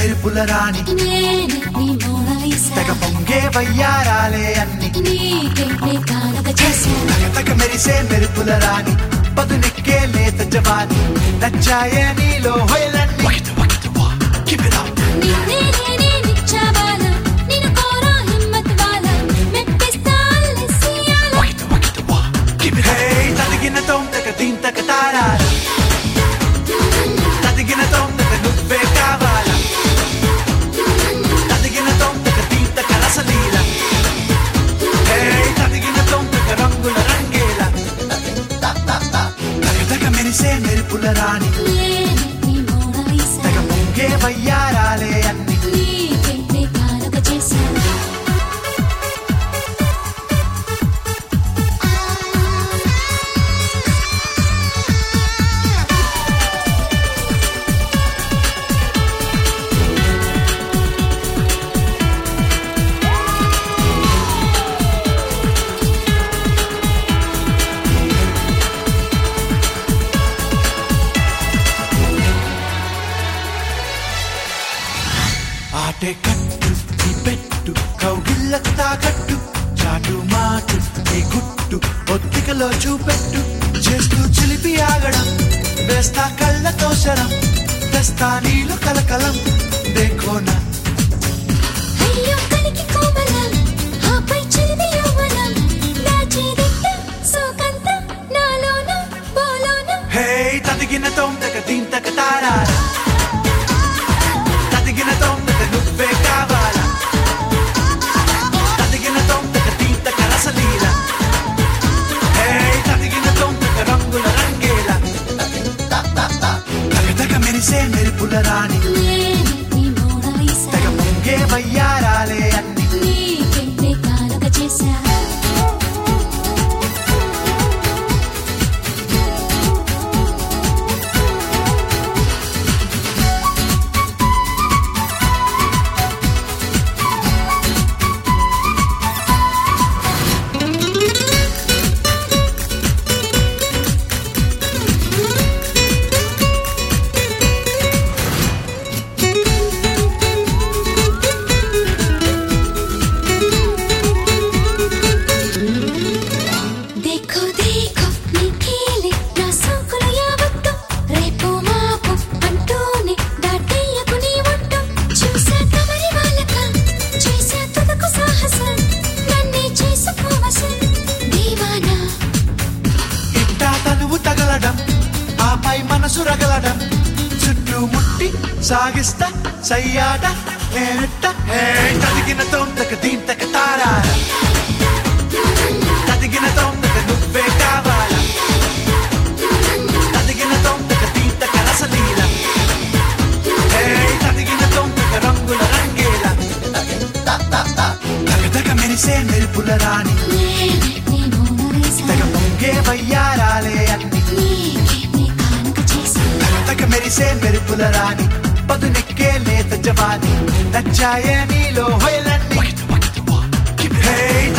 మెరుపుల రాణి నేనే నీ మోనాలిసా తెగ పొంగే వయ్యారాలే అన్ని నీకే నే కానుక చేశాను తగ తగ మెరిసే మెరుపుల రాణి పదునెక్కే లేత జవాని నచ్చాయే నీలో హొయలన్నీ నిన్నే నేనే నిచ్చావాల నిన్ను కోరా హిమ్మత్ వాల మెప్పిస్తా అల్లెసియాల హే తదిగిన తొంతక దీంతక తారా తదిగిన తొంతక నువ్వే కావాలా తదిగిన తొంతక దీంతక రసలీల హే తదిగిన తొంతక రంగుల రంగేల తగ తగ మెరిసే మెరుపుల రాణి నేనే నీ మోనాలిసా తెగ పొంగే వయ్యారాలే అన్ని నీకే నే కానుక చేశాను ఆటే కట్టు ఈ పెట్టు కౌగిళ్ళకు తాకట్టు చాటు మాటు ఈ గుట్టు ఒత్తికలో చూపెట్టు చేస్తూ చిలిపి ఆగడం వేస్తా కళ్ళతో శరం తెస్తా నీళ్ళు కలకలం దేఖోనా అయ్యో కలికి కోమలం ఆపై చిలిమి యవ్వనం దాచేదిట్ట సోకంత నాలోన బోలోన హే తదిగిన తొందక దీంతక తారా తదిగిన తొందక నువ్వే కావాలా తదిగిన తొందక దీంతక రసలీల హే తదిగిన తొందక రంగుల రంగేల తగ తగ మెరిసే మెరుపుల రాణి నేనే నీ మోనాలిసా తెగ పొంగే వయ్యారాలే అన్ని నీకే నే కానుక చేశాను देखो देखो నీ కీలే నా సోకులు యావత్తు రేపు మాపు అంటూనే దాటేయకు నీ ఒట్టు చూసా కమరి వాళ్ళక చేసా తుదకు సాహసం నన్నే చేసుకోవసం దీవానా ఇట్టా తనువు తగలడం ఆపై మనసు రగలడం చుట్టూ ముట్టి సాగిస్తా సయ్యాట నేనెట్ట హే తదిగిన తొందక దీంతక తారా తదిగిన తొందక నువ్వే కావాలా తదిగిన తొందక దీంతక రసలీల హే తదిగిన తొందక రంగుల రంగేల తగ తగ మెరిసే మెరుపుల రాణి నేనే నీ మోనాలిసా తెగ పొంగే వయ్యారాలే అన్ని నీకే నే కానుక చేశాను తగ మెరిసే మెరుపుల రాణి పదునెక్కే లేత జవాని నచ్చాయే నీలో హొయలన్నీ హే